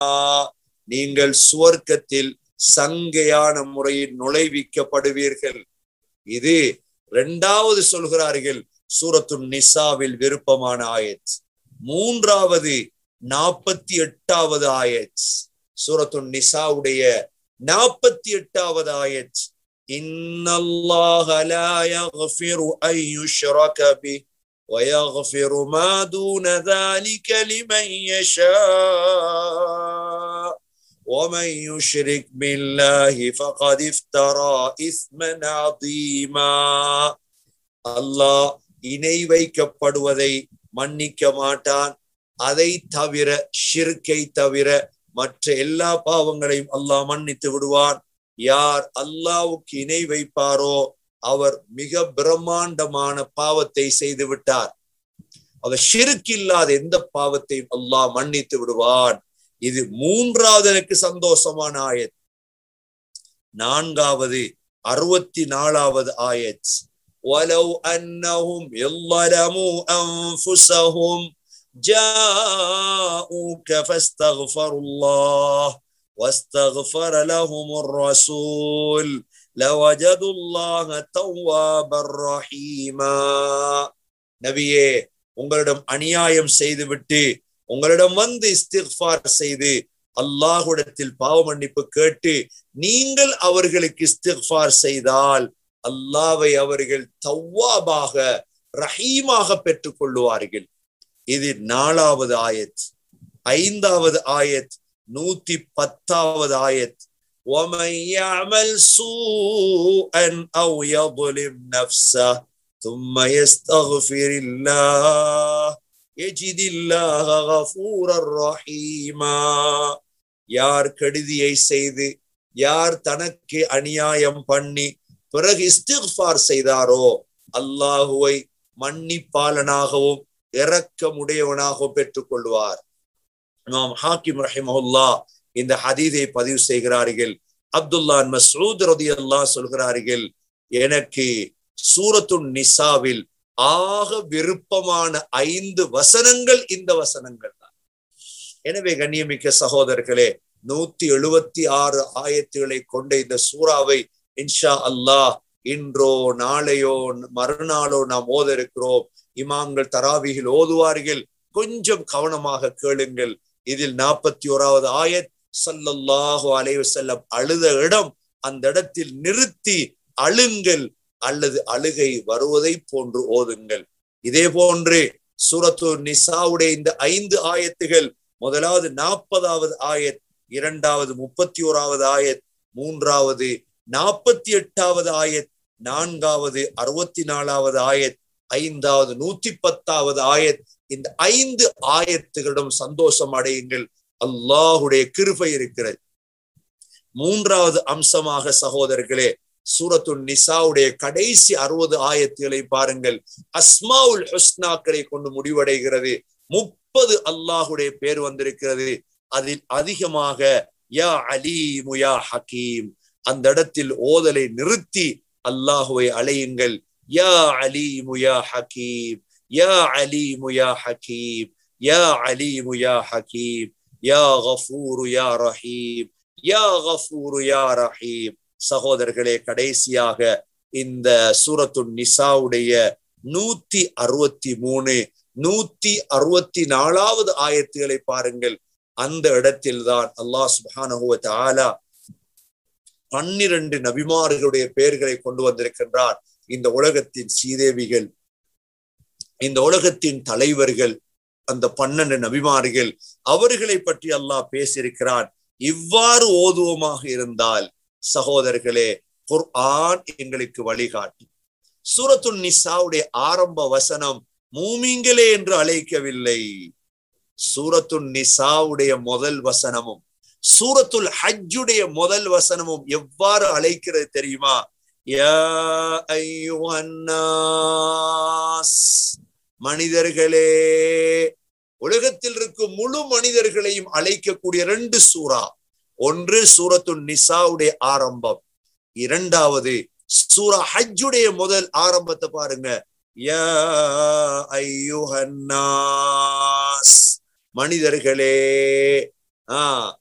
நீங்கள் சுவர்க்கத்தில் சங்கையான முறையில் நுழைவிக்கப்படுவீர்கள் இது இரண்டாவது சொல்கிறார்கள் சூரத்து நிசாவில் விருப்பமான ஆயத் மூன்றாவது நாற்பத்தி எட்டாவது ஆயத் சூரத்து நிசாவுடைய நாற்பத்தி எட்டாவது ஆயத் இன்னல்லாஹ லா யக்ஃபிரு அன் யுஷ்ரக பி ويغفر ما دون ذلك لمن يشاء ومن يشرك بالله فقد افترى اثما عظيما அல்லாஹ் இணை வைக்கப்படுவதை மன்னிக்க மாட்டான் அதை தவிர ஷிர்கை தவிர மற்ற எல்லா பாவங்களையும் அல்லாஹ் மன்னித்து விடுவான் யார் அல்லாவுக்கு இணை வைப்பாரோ அவர் மிக பிரம்மாண்டமான பாவத்தை செய்து விட்டார் அவர் ஷிருக்கு இல்லாத எந்த பாவத்தையும் அல்லாஹ் மன்னித்து விடுவான் இது மூன்றாவது எனக்கு சந்தோஷமான ஆயத் நான்காவது அறுபத்தி நாலாவது ஆயத் ولو أنهم ظلموا أنفسهم جاءوك فاستغفروا الله واستغفر لهم الرسول لوجدوا الله توابا رحيما நபியே உங்களிடம் அநியாயம் செய்துவிட்டு உங்களிடம் வந்து இஸ்திஃபார் செய்து அல்லாஹுடத்தில் பாவ மன்னிப்பு கேட்டு நீங்கள் அவர்களுக்கு இஸ்திஃபார் செய்தால் அல்லாவை அவர்கள் தவ்வாபாக ரஹீமாக பெற்றுக் கொள்ளுவார்கள் இது நாலாவது ஆயத் ஐந்தாவது ஆயத் நூத்தி பத்தாவது ஆயத் ومن يعمل سوءا او يظلم نفسه ثم يستغفر الله يجد الله غفورا رحيما யார் கெடுதியை செய்து யார் தனக்கு அநியாயம் பண்ணி பிறகு இஸ்திஃபார் செய்தாரோ அல்லாஹுவை மன்னிப்பாளனாகவும் இரக்கமுடையவனாகவும் பெற்றுக் கொள்வார் இமாம் ஹாக்கிம் ரஹிமஹுல்லா இந்த ஹதீதை பதிவு செய்கிறார்கள் அப்துல்லான் மசூத் ரதி அல்லாஹ் சொல்கிறார்கள் எனக்கு சூரத்து நிசாவில் ஆக விருப்பமான ஐந்து வசனங்கள் இந்த வசனங்கள் தான் எனவே கண்ணியமிக்க சகோதரர்களே நூத்தி எழுபத்தி ஆறு ஆயத்துகளை கொண்ட இந்த சூறாவை இன்ஷா அல்லாஹ் இன்றோ நாளையோ மறுநாளோ நாம் ஓத இருக்கிறோம் இமாம்கள் தராவிகள் ஓதுவார்கள் கொஞ்சம் கவனமாக கேளுங்கள் இதில் நாற்பத்தி ஓராவது ஆயத் சல்லல்லாஹு அலைவு செல்லம் அழுத இடம் அந்த இடத்தில் நிறுத்தி அழுங்கள் அல்லது அழுகை வருவதை போன்று ஓதுங்கள் இதே போன்று சூரத்து நிசாவுடைய இந்த ஐந்து ஆயத்துகள் முதலாவது நாற்பதாவது ஆயத் இரண்டாவது முப்பத்தி ஓராவது ஆயத் மூன்றாவது நாற்பத்தி எட்டாவது ஆயத் நான்காவது அறுபத்தி நாலாவது ஆயத் ஐந்தாவது நூத்தி பத்தாவது ஆயத் இந்த ஐந்து ஆயத்துகளிடம் சந்தோஷம் அடையுங்கள் அல்லாஹுடைய கிருபை இருக்கிறது மூன்றாவது அம்சமாக சகோதரர்களே சூரத்து நிசாவுடைய கடைசி அறுபது ஆயத்துகளை பாருங்கள் அஸ்மாவுல் ஹுஸ்னாக்களை கொண்டு முடிவடைகிறது முப்பது அல்லாஹுடைய பேர் வந்திருக்கிறது அதில் அதிகமாக யா அலீமு யா ஹக்கீம் அந்த இடத்தில் ஓதலை நிறுத்தி அல்லாஹுவை அலையுங்கள் யா அலீமு யா ஹக்கீம் யா அலீமு யா ஹக்கீம் யா அலீமு யா ஹக்கீம் யா கஃபூரு யா ரஹீம் யா கஃபூரு யா ரஹீம் சகோதரர்களே கடைசியாக இந்த சூரத்து நிசாவுடைய நூத்தி அறுபத்தி மூணு நூத்தி அறுபத்தி நாலாவது ஆயத்துகளை பாருங்கள் அந்த இடத்தில் தான் அல்லாஹ் சுபானுவ ஆலா பன்னிரண்டு நபிமார்களுடைய பெயர்களை கொண்டு வந்திருக்கின்றார் இந்த உலகத்தின் சீதேவிகள் இந்த உலகத்தின் தலைவர்கள் அந்த பன்னெண்டு நபிமார்கள் அவர்களை பற்றி அல்லாஹ் பேசியிருக்கிறான் இவ்வாறு ஓதுவமாக இருந்தால் சகோதரர்களே குர்ஆன் எங்களுக்கு வழிகாட்டி சூரத்துல் நிசாவுடைய ஆரம்ப வசனம் மூமிங்களே என்று அழைக்கவில்லை சூரத்துல் நிசாவுடைய முதல் வசனமும் சூரத்துல் ஹஜ்ஜுடைய முதல் வசனமும் எவ்வாறு அழைக்கிறது தெரியுமா யா மனிதர்களே உலகத்தில் இருக்கும் முழு மனிதர்களையும் அழைக்கக்கூடிய ரெண்டு சூறா ஒன்று சூரத்து நிசாவுடைய ஆரம்பம் இரண்டாவது சூரா ஹஜ்ஜுடைய முதல் ஆரம்பத்தை பாருங்க யா ஐயுஹன்னாஸ் மனிதர்களே ஆஹ்